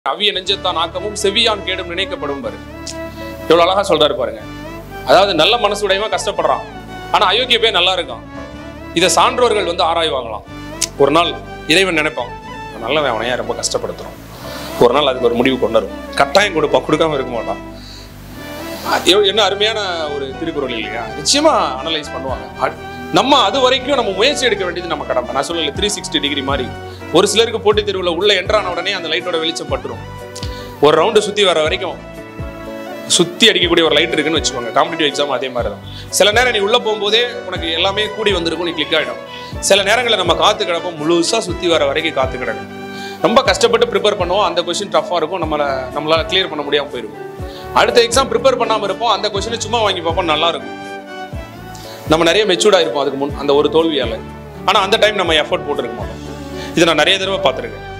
அவிய நெஞ்சத்தான் ஆக்கமும் செவியான் கேடும் நினைக்கப்படும் பாரு எவ்வளவு அழகா சொல்றாரு பாருங்க அதாவது நல்ல மனசு உடையவன் கஷ்டப்படுறான் ஆனா அயோக்கிய பேர் நல்லா இருக்கான் இதை சான்றோர்கள் வந்து ஆராய்வாங்களாம் ஒரு நாள் இறைவன் நினைப்பான் "இவன் நல்லவன் அவனையா ரொம்ப கஷ்டப்படுத்துறோம் ஒரு நாள் அதுக்கு ஒரு முடிவு கொண்டு வரும் கட்டாயம் கொடுப்பான் கொடுக்காம இருக்க மாட்டான் எவ்வ- என்ன அருமையான ஒரு திருக்குறள் இல்லையா நிச்சயமா அனலைஸ் பண்ணுவாங்க அ- நம்ம அது வரைக்கும் நம்ம முயற்சி எடுக்க வேண்டியது நம்ம கடமை நான் சொல்லல த்ரீ சிக்ஸ்டி டிகிரி மாதிரி ஒரு சிலருக்கு போட்டித் தேர்வுல உள்ள என்ட்ரான உடனே அந்த லைட்டோட வெளிச்சம் பட்டுரும் ஒரு ரவுண்டு சுத்தி வர வரைக்கும் சுத்தி அடிக்கக்கூடிய ஒரு லைட் இருக்குன்னு வச்சுக்கோங்க காம்படிட்டிவ் எக்ஸாம் அதே மாதிரி தான் சில நேரம் நீ உள்ள போகும்போதே உனக்கு எல்லாமே கூடி வந்திருக்கும் நீ கிளிக் ஆயிடும் சில நேரங்களில் நம்ம காத்து கிடப்போம் முழுசா சுத்தி வர வரைக்கும் காத்து கிடக்கும் ரொம்ப கஷ்டப்பட்டு ப்ரிப்பேர் பண்ணுவோம் அந்த கொஸ்டின் டஃப்பாக இருக்கும் நம்மள நம்மளால கிளியர் பண்ண முடியாம போயிருக்கும் அடுத்த எக்ஸாம் ப்ரிப்பேர் பண்ணாம இருப்போம் அந்த கொஸ்டினை சும்மா வாங்கி பார்ப்போம் நல்லா இருக்கும் நம்ம நிறைய மெச்சூர்டா இருப்போம் அதுக்கு முன் அந்த ஒரு தோல்வியால ஆனா அந்த டைம் நம்ம எஃபோர்ட் போட்டுருக்க மாட்டோம் இதை நான் நிறைய தடவை பார்த்துருக்கேன்